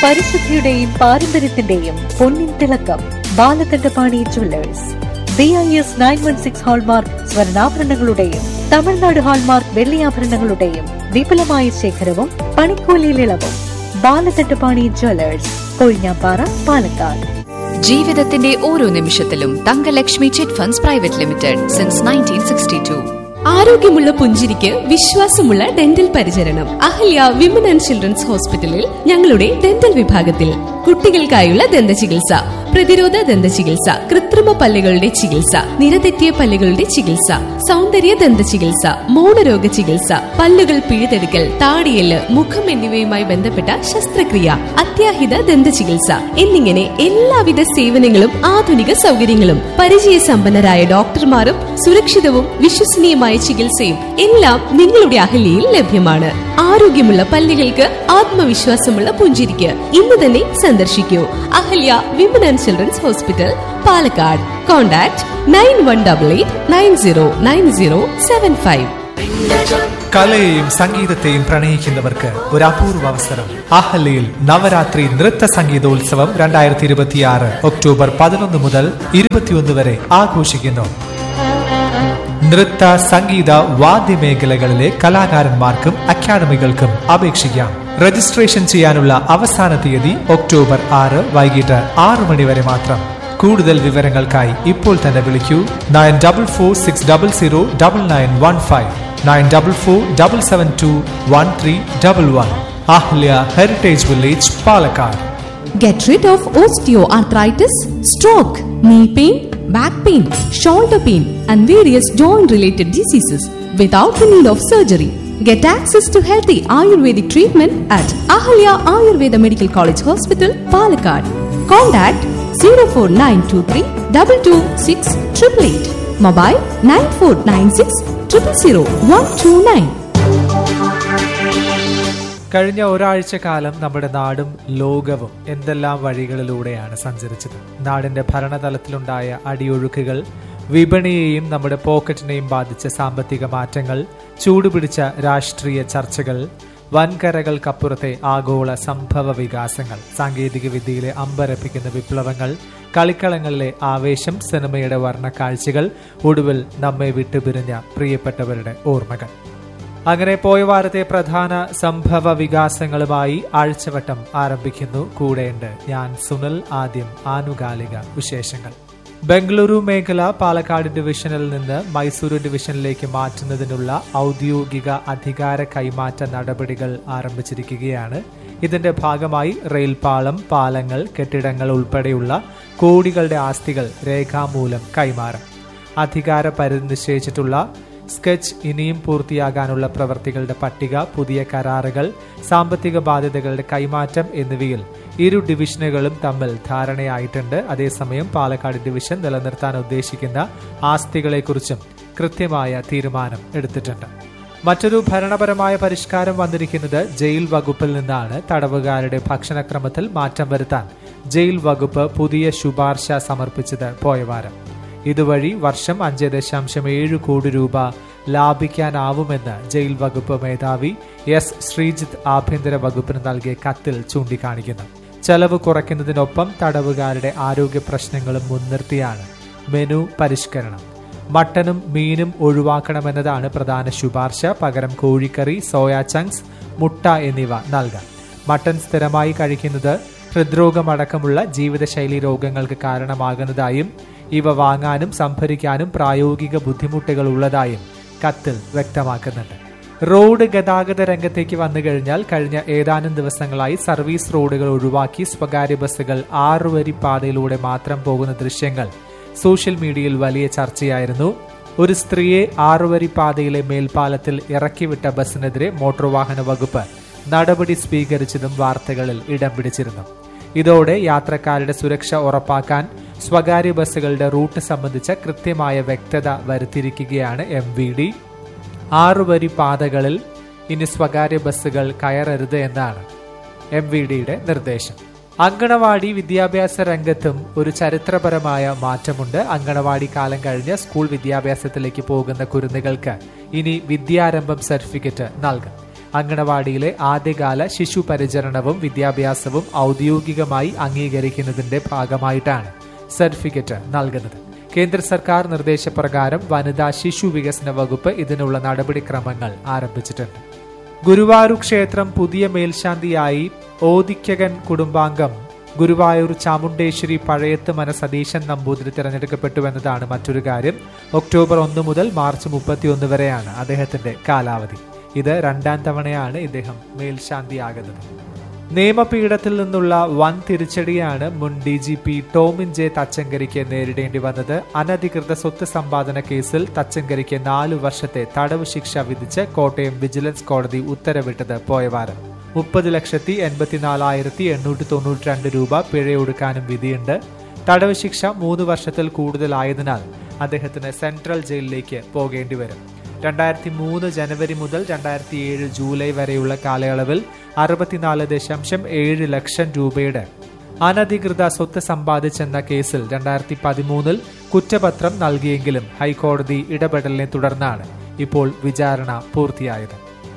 പരിശുദ്ധിയുടെയും പാരമ്പര്യത്തിന്റെയും പൊന്നിൻ തിളക്കം Balakandapani jewellers B I S nine one six hallmark സ്വർണ്ണാഭരണങ്ങളുടെയും തമിഴ്നാട് ഹാൾമാർക്ക് വെള്ളിയാഭരണങ്ങളുടെയും വിപുലമായ ശേഖരവും പണിക്കൂലിയിൽ ഇളവും ബാലകണ്ഠപാണി ജുവല്ലേഴ്സ് കൊഴിഞ്ഞാപ്പാറ പാലക്കാട് ജീവിതത്തിന്റെ ഓരോ നിമിഷത്തിലും Thankalakshmi chit funds private limited since nineteen sixty two ആരോഗ്യമുള്ള പുഞ്ചിരിക്ക് വിശ്വാസമുള്ള ഡെന്റൽ പരിചരണം അഹല്യ വിമൻ ആൻഡ് ചിൽഡ്രൻസ് ഹോസ്പിറ്റലിൽ ഞങ്ങളുടെ ഡെന്റൽ വിഭാഗത്തിൽ കുട്ടികൾക്കായുള്ള ദന്ത ചികിത്സ പ്രതിരോധ ദന്ത ചികിത്സ കൃത്രിമ പല്ലുകളുടെ ചികിത്സ നിരതെറ്റിയ പല്ലുകളുടെ ചികിത്സ സൗന്ദര്യ ദന്ത ചികിത്സ മൗനരോഗ ചികിത്സ പല്ലുകൾ പിഴുതെടുക്കൽ താടിയല് മുഖം എന്നിവയുമായി ബന്ധപ്പെട്ട ശസ്ത്രക്രിയ അത്യാഹിത ദന്ത ചികിത്സ എന്നിങ്ങനെ എല്ലാവിധ സേവനങ്ങളും ആധുനിക സൗകര്യങ്ങളും പരിചയസമ്പന്നരായ ഡോക്ടർമാരും സുരക്ഷിതവും വിശ്വസനീയമായ ചികിത്സയും എല്ലാം നിങ്ങളുടെ അഹല്യയിൽ ലഭ്യമാണ് ആരോഗ്യമുള്ള പല്ലുകൾക്ക് ആത്മവിശ്വാസമുള്ള പുഞ്ചിരിക്ക് ഇന്ന് തന്നെ സന്ദർശിക്കൂ Ahalya women and children's hospital Palakkad contact nine one double eight nine zero nine zero seven five കലയെയും സംഗീതത്തെയും പ്രണയിക്കുന്നവർക്ക് ഒരു അപൂർവ അവസരം അഹല്യയിൽ നവരാത്രി നൃത്ത സംഗീതോത്സവം രണ്ടായിരത്തി ഇരുപത്തിയാറ് ഒക്ടോബർ പതിനൊന്ന് മുതൽ ഇരുപത്തിയൊന്ന് വരെ ആഘോഷിക്കുന്നു നൃത്ത സംഗീത വാദ്യമേഖലകളിലെ കലാകാരന്മാർക്കും അക്കാദമികൾക്കും അപേക്ഷിക്കാം രജിസ്ട്രേഷൻ ചെയ്യാനുള്ള അവസാന തീയതി ഒക്ടോബർ ആറ് വൈകിട്ട് ആറു മണി വരെ മാത്രം കൂടുതൽ വിവരങ്ങൾക്കായി ഇപ്പോൾ തന്നെ വിളിക്കൂ nine double four six double zero double nine one five nine double four double seven two one three double one Ahalya heritage village Palakkad Get rid of osteoarthritis, stroke, knee pain, back pain, shoulder pain, and various joint related diseases without the need of surgery. Get access to healthy Ayurvedic treatment at Ahalya Ayurveda Medical College Hospital, Palakkad. Contact 04923 226 888. Mobile 9496 000 129. കഴിഞ്ഞ ഒരാഴ്ച കാലം നമ്മുടെ നാടും ലോകവും എന്തെല്ലാം വഴികളിലൂടെയാണ് സഞ്ചരിച്ചത് നാടിന്റെ ഭരണതലത്തിലുണ്ടായ അടിയൊഴുക്കുകൾ വിപണിയെയും നമ്മുടെ പോക്കറ്റിനെയും ബാധിച്ച സാമ്പത്തിക മാറ്റങ്ങൾ ചൂടുപിടിച്ച രാഷ്ട്രീയ ചർച്ചകൾ വൻകരകൾക്കപ്പുറത്തെ ആഗോള സംഭവ വികാസങ്ങൾ സാങ്കേതിക വിദ്യയിലെ അമ്പരപ്പിക്കുന്ന വിപ്ലവങ്ങൾ കളിക്കളങ്ങളിലെ ആവേശം സിനിമയുടെ വർണ്ണക്കാഴ്ചകൾ ഒടുവിൽ നമ്മെ വിട്ടുപിരിഞ്ഞ പ്രിയപ്പെട്ടവരുടെ ഓർമ്മകൾ അങ്ങനെ പോയ വാരത്തെ പ്രധാന സംഭവ വികാസങ്ങളുമായി ആഴ്ചവട്ടം ആരംഭിക്കുന്നു കൂടെയുണ്ട് ഞാൻ സുനിൽ ആദ്യം ആനുകാലിക വിശേഷങ്ങൾ ബംഗളൂരു മേഖല പാലക്കാട് ഡിവിഷനിൽ നിന്ന് മൈസൂരു ഡിവിഷനിലേക്ക് മാറ്റുന്നതിനുള്ള ഔദ്യോഗിക അധികാര കൈമാറ്റ നടപടികൾ ആരംഭിച്ചിരിക്കുകയാണ് ഇതിന്റെ ഭാഗമായി റെയിൽപാളം പാലങ്ങൾ കെട്ടിടങ്ങൾ ഉൾപ്പെടെയുള്ള കോടികളുടെ ആസ്തികൾ രേഖാമൂലം കൈമാറും അധികാര പരിധി നിശ്ചയിച്ചിട്ടുള്ള സ്കെച്ച് ഇനിയും പൂർത്തിയാകാനുള്ള പ്രവർത്തികളുടെ പട്ടിക പുതിയ കരാറുകൾ സാമ്പത്തിക ബാധ്യതകളുടെ കൈമാറ്റം എന്നിവയിൽ ഇരു ഡിവിഷനുകളും തമ്മിൽ ധാരണയായിട്ടുണ്ട് അതേസമയം പാലക്കാട് ഡിവിഷൻ നിലനിർത്താൻ ഉദ്ദേശിക്കുന്ന ആസ്തികളെക്കുറിച്ചും കൃത്യമായ തീരുമാനം എടുത്തിട്ടുണ്ട് മറ്റൊരു ഭരണപരമായ പരിഷ്കാരം വന്നിരിക്കുന്നത് ജയിൽ വകുപ്പിൽ നിന്നാണ് തടവുകാരുടെ ഭക്ഷണക്രമത്തിൽ മാറ്റം വരുത്താൻ ജയിൽ വകുപ്പ് പുതിയ ശുപാർശ സമർപ്പിച്ചത് പോയവാരം ഇതുവഴി വർഷം അഞ്ച് ദശാംശം ഏഴ് കോടി രൂപ ലാഭിക്കാനാവുമെന്ന് ജയിൽ വകുപ്പ് മേധാവി എസ് ശ്രീജിത്ത് ആഭ്യന്തര വകുപ്പിന് നൽകിയ കത്തിൽ ചൂണ്ടിക്കാണിക്കുന്നു ചെലവ് കുറയ്ക്കുന്നതിനൊപ്പം തടവുകാരുടെ ആരോഗ്യ പ്രശ്നങ്ങളും മുൻനിർത്തിയാണ് മെനു പരിഷ്കരണം മട്ടനും മീനും ഒഴിവാക്കണമെന്നതാണ് പ്രധാന ശുപാർശ പകരം കോഴിക്കറി സോയ ചങ്ക്സ് മുട്ട എന്നിവ നൽകാം മട്ടൻ സ്ഥിരമായി കഴിക്കുന്നത് ഹൃദ്രോഗമടക്കമുള്ള ജീവിതശൈലി രോഗങ്ങൾക്ക് കാരണമാകുന്നതായും ഇവ വാങ്ങാനും സംഭരിക്കാനും പ്രായോഗിക ബുദ്ധിമുട്ടുകൾ ഉള്ളതായും കത്തിൽ വ്യക്തമാക്കുന്നുണ്ട് റോഡ് ഗതാഗത രംഗത്തേക്ക് വന്നു കഴിഞ്ഞാൽ കഴിഞ്ഞ ഏതാനും ദിവസങ്ങളായി സർവീസ് റോഡുകൾ ഒഴിവാക്കി സ്വകാര്യ ബസ്സുകൾ ആറുവരി പാതയിലൂടെ മാത്രം പോകുന്ന ദൃശ്യങ്ങൾ സോഷ്യൽ മീഡിയയിൽ വലിയ ചർച്ചയായിരുന്നു ഒരു സ്ത്രീയെ ആറുവരി പാതയിലെ മേൽപ്പാലത്തിൽ ഇറക്കിവിട്ട ബസ്സിനെതിരെ മോട്ടോർ വാഹന വകുപ്പ് നടപടി സ്വീകരിച്ചതും വാർത്തകളിൽ ഇടം പിടിച്ചിരുന്നു ഇതോടെ യാത്രക്കാരുടെ സുരക്ഷ ഉറപ്പാക്കാൻ സ്വകാര്യ ബസ്സുകളുടെ റൂട്ട് സംബന്ധിച്ച കൃത്യമായ വ്യക്തത വരുത്തിയിരിക്കുകയാണ് എം വി ഡി ആറുവരി പാതകളിൽ ഇനി സ്വകാര്യ ബസ്സുകൾ കയറരുത് എന്നാണ് എം വി ഡിയുടെ നിർദ്ദേശം അങ്കണവാടി വിദ്യാഭ്യാസ രംഗത്തും ഒരു ചരിത്രപരമായ മാറ്റമുണ്ട് അങ്കണവാടി കാലം കഴിഞ്ഞ് സ്കൂൾ വിദ്യാഭ്യാസത്തിലേക്ക് പോകുന്ന കുരുന്നുകൾക്ക് ഇനി വിദ്യാരംഭം സർട്ടിഫിക്കറ്റ് നൽകും അങ്കണവാടിയിലെ ആദ്യകാല ശിശു പരിചരണവും വിദ്യാഭ്യാസവും ഔദ്യോഗികമായി അംഗീകരിക്കുന്നതിന്റെ ഭാഗമായിട്ടാണ് സർട്ടിഫിക്കറ്റ് നൽകുന്നത് കേന്ദ്ര സർക്കാർ നിർദ്ദേശപ്രകാരം വനിതാ ശിശു വികസന വകുപ്പ് ഇതിനുള്ള നടപടിക്രമങ്ങൾ ആരംഭിച്ചിട്ടുണ്ട് ഗുരുവായൂർ ക്ഷേത്രം പുതിയ മേൽശാന്തിയായി ഓദിക്കകൻ കുടുംബാംഗം ഗുരുവായൂർ ചാമുണ്ടേശ്വരി പഴയത്ത് മന സതീശൻ നമ്പൂതിരി തിരഞ്ഞെടുക്കപ്പെട്ടുവെന്നതാണ് മറ്റൊരു കാര്യം ഒക്ടോബർ ഒന്ന് മുതൽ മാർച്ച് മുപ്പത്തിയൊന്ന് വരെയാണ് അദ്ദേഹത്തിന്റെ കാലാവധി ഇത് രണ്ടാം തവണയാണ് ഇദ്ദേഹം മേൽശാന്തിയാകുന്നത് നിയമപീഠത്തിൽ നിന്നുള്ള വൻ തിരിച്ചടിയാണ് മുൻ D G P Tomin J തച്ചങ്കരിക്ക് നേരിടേണ്ടി വന്നത് അനധികൃത സ്വത്ത് സമ്പാദന കേസിൽ തച്ചങ്കരിക്ക് നാലു വർഷത്തെ തടവ് ശിക്ഷ വിധിച്ച് കോട്ടയം വിജിലൻസ് കോടതി ഉത്തരവിട്ടത് പോയവാരം മുപ്പത് ലക്ഷത്തി എൺപത്തിനാലായിരത്തി എണ്ണൂറ്റി തൊണ്ണൂറ്റി രണ്ട് രൂപ പിഴയൊടുക്കാനും വിധിയുണ്ട് തടവ് ശിക്ഷ മൂന്ന് വർഷത്തിൽ കൂടുതലായതിനാൽ അദ്ദേഹത്തിന് സെൻട്രൽ ജയിലിലേക്ക് പോകേണ്ടി വരും രണ്ടായിരത്തി മൂന്ന് ജനുവരി മുതൽ രണ്ടായിരത്തി ഏഴ് ജൂലൈ വരെയുള്ള കാലയളവിൽ അറുപത്തിനാല് ദശാംശം ഏഴ് ലക്ഷം രൂപയുടെ അനധികൃത സ്വത്ത് സമ്പാദിച്ചെന്ന കേസിൽ രണ്ടായിരത്തി പതിമൂന്നിൽ കുറ്റപത്രം നൽകിയെങ്കിലും ഹൈക്കോടതി ഇടപെടലിനെ തുടർന്നാണ് ഇപ്പോൾ വിചാരണ പൂർത്തിയായത്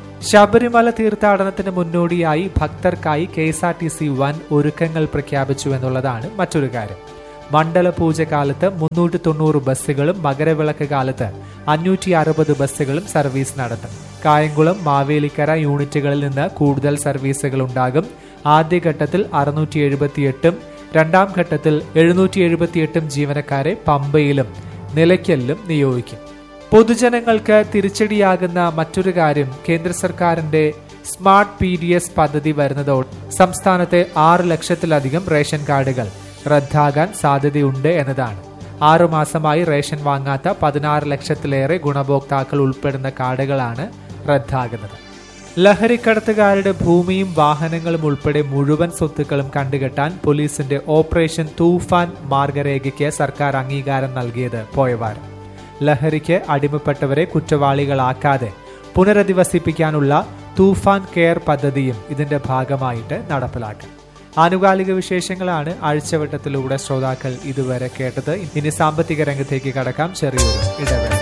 ശബരിമല തീർത്ഥാടനത്തിന് മുന്നോടിയായി ഭക്തർക്കായി K S R T C വൻ ഒരുക്കങ്ങൾ പ്രഖ്യാപിച്ചു എന്നുള്ളതാണ് മറ്റൊരു കാര്യം മണ്ഡല പൂജ കാലത്ത് മുന്നൂറ്റി തൊണ്ണൂറ് ബസ്സുകളും മകരവിളക്ക് കാലത്ത് അഞ്ഞൂറ്റി അറുപത് ബസ്സുകളും സർവീസ് നടത്തും കായംകുളം മാവേലിക്കര യൂണിറ്റുകളിൽ നിന്ന് കൂടുതൽ സർവീസുകൾ ഉണ്ടാകും ആദ്യഘട്ടത്തിൽ അറുന്നൂറ്റി എഴുപത്തിയെട്ടും രണ്ടാം ഘട്ടത്തിൽ എഴുന്നൂറ്റി എഴുപത്തിയെട്ടും ജീവനക്കാരെ പമ്പയിലും നിലയ്ക്കലിലും നിയോഗിക്കും പൊതുജനങ്ങൾക്ക് തിരിച്ചടിയാകുന്ന മറ്റൊരു കാര്യം കേന്ദ്ര സർക്കാരിന്റെ സ്മാർട്ട് പി ഡി എസ് പദ്ധതി വരുന്നതോടെ സംസ്ഥാനത്തെ ആറ് ലക്ഷത്തിലധികം റേഷൻ കാർഡുകൾ റദ്ദാകാൻ സാധ്യതയുണ്ട് എന്നതാണ് ആറുമാസമായി റേഷൻ വാങ്ങാത്ത പതിനാറ് ലക്ഷത്തിലേറെ ഗുണഭോക്താക്കൾ ഉൾപ്പെടുന്ന കാർഡുകളാണ് റദ്ദാകുന്നത് ലഹരിക്കടത്തുകാരുടെ ഭൂമിയും വാഹനങ്ങളും ഉൾപ്പെടെ മുഴുവൻ സ്വത്തുക്കളും കണ്ടുകെട്ടാൻ പോലീസിന്റെ ഓപ്പറേഷൻ തൂഫാൻ മാർഗരേഖയ്ക്ക് സർക്കാർ അംഗീകാരം നൽകിയത് പോയവാരം ലഹരിക്ക് അടിമപ്പെട്ടവരെ കുറ്റവാളികളാക്കാതെ പുനരധിവസിപ്പിക്കാനുള്ള തൂഫാൻ കെയർ പദ്ധതിയും ഇതിന്റെ ഭാഗമായിട്ട് നടപ്പിലാക്കും ആനുകാലിക വിശേഷങ്ങളാണ് ആഴ്ചവട്ടത്തിലൂടെ ശ്രോതാക്കൾ ഇതുവരെ കേട്ടത് ഇനി സാമ്പത്തിക രംഗത്തേക്ക് കടക്കാം ചെറിയൊരു ഇടവേള